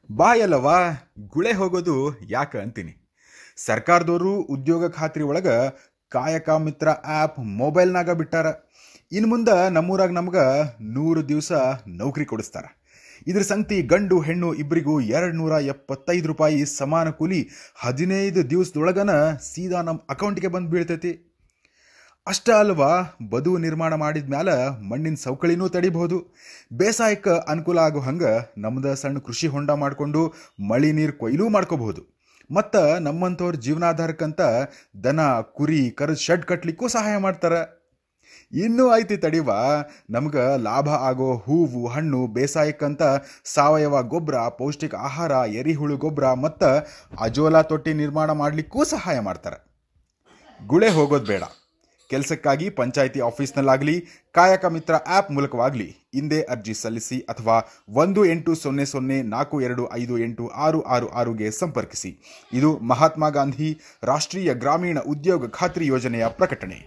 ಬಾಯಲ್ಲವ ಗುಳೆ ಹೋಗೋದು ಯಾಕ ಅಂತೀನಿ ಸರ್ಕಾರದವರು ಉದ್ಯೋಗ ಖಾತ್ರಿ ಒಳಗ ಕಾಯಕ ಮಿತ್ರ ಆ್ಯಪ್ ಮೊಬೈಲ್ನಾಗ ಬಿಟ್ಟಾರ ಇನ್ನು ಮುಂದೆ ನಮ್ಮೂರಾಗ ನಮ್ಗೆ ನೂರು ದಿವಸ ನೌಕರಿ ಕೊಡಿಸ್ತಾರ ಇದ್ರ ಸಂಗತಿ ಗಂಡು ಹೆಣ್ಣು ಇಬ್ಬರಿಗೂ ಎರಡು ನೂರ ಎಪ್ಪತ್ತೈದು ರೂಪಾಯಿ ಸಮಾನ ಕೂಲಿ ಹದಿನೈದು ದಿವಸದೊಳಗನ ಸೀದಾ ನಮ್ಮ ಅಕೌಂಟ್ಗೆ ಬಂದು ಬೀಳ್ತೈತಿ ಅಷ್ಟ ಅಲ್ವಾ ಬದು ನಿರ್ಮಾಣ ಮಾಡಿದ ಮ್ಯಾಲ ಮಣ್ಣಿನ ಸವಕಳಿನೂ ತಡಿಬಹುದು ಬೇಸಾಯಕ್ಕೆ ಅನುಕೂಲ ಆಗೋ ಹಂಗೆ ನಮ್ದು ಸಣ್ಣ ಕೃಷಿ ಹೊಂಡ ಮಾಡಿಕೊಂಡು ಮಳಿ ನೀರು ಕೊಯ್ಲು ಮಾಡ್ಕೋಬಹುದು ಮತ್ತು ನಮ್ಮಂಥವ್ರ ಜೀವನಾಧಾರಕ್ಕಂತ ದನ ಕುರಿ ಕರು ಶೆಡ್ ಕಟ್ಲಿಕ್ಕೂ ಸಹಾಯ ಮಾಡ್ತಾರೆ ಇನ್ನೂ ಐತಿ ತಡಿವ ನಮ್ಗೆ ಲಾಭ ಆಗೋ ಹೂವು ಹಣ್ಣು ಬೇಸಾಯಕ್ಕಂತ ಸಾವಯವ ಗೊಬ್ಬರ ಪೌಷ್ಟಿಕ ಆಹಾರ ಎರಿಹುಳು ಗೊಬ್ಬರ ಮತ್ತು ಅಜೋಲಾ ತೊಟ್ಟಿ ನಿರ್ಮಾಣ ಮಾಡಲಿಕ್ಕೂ ಸಹಾಯ ಮಾಡ್ತಾರೆ ಗುಳೆ ಹೋಗೋದು ಬೇಡ ಕೆಲಸಕ್ಕಾಗಿ ಪಂಚಾಯಿತಿ ಆಫೀಸ್ನಲ್ಲಾಗಲಿ ಕಾಯಕ ಮಿತ್ರ ಆ್ಯಪ್ ಮೂಲಕವಾಗಲಿ ಹಿಂದೆ ಅರ್ಜಿ ಸಲ್ಲಿಸಿ ಅಥವಾ ಒಂದು ಎಂಟು ಸೊನ್ನೆ ಸೊನ್ನೆ ನಾಲ್ಕು ಎರಡು ಐದು ಎಂಟು ಆರು ಆರು ಆರುಗೆ ಸಂಪರ್ಕಿಸಿ ಇದು ಮಹಾತ್ಮ ಗಾಂಧಿ ರಾಷ್ಟ್ರೀಯ ಗ್ರಾಮೀಣ ಉದ್ಯೋಗ ಖಾತ್ರಿ ಯೋಜನೆಯ ಪ್ರಕಟಣೆ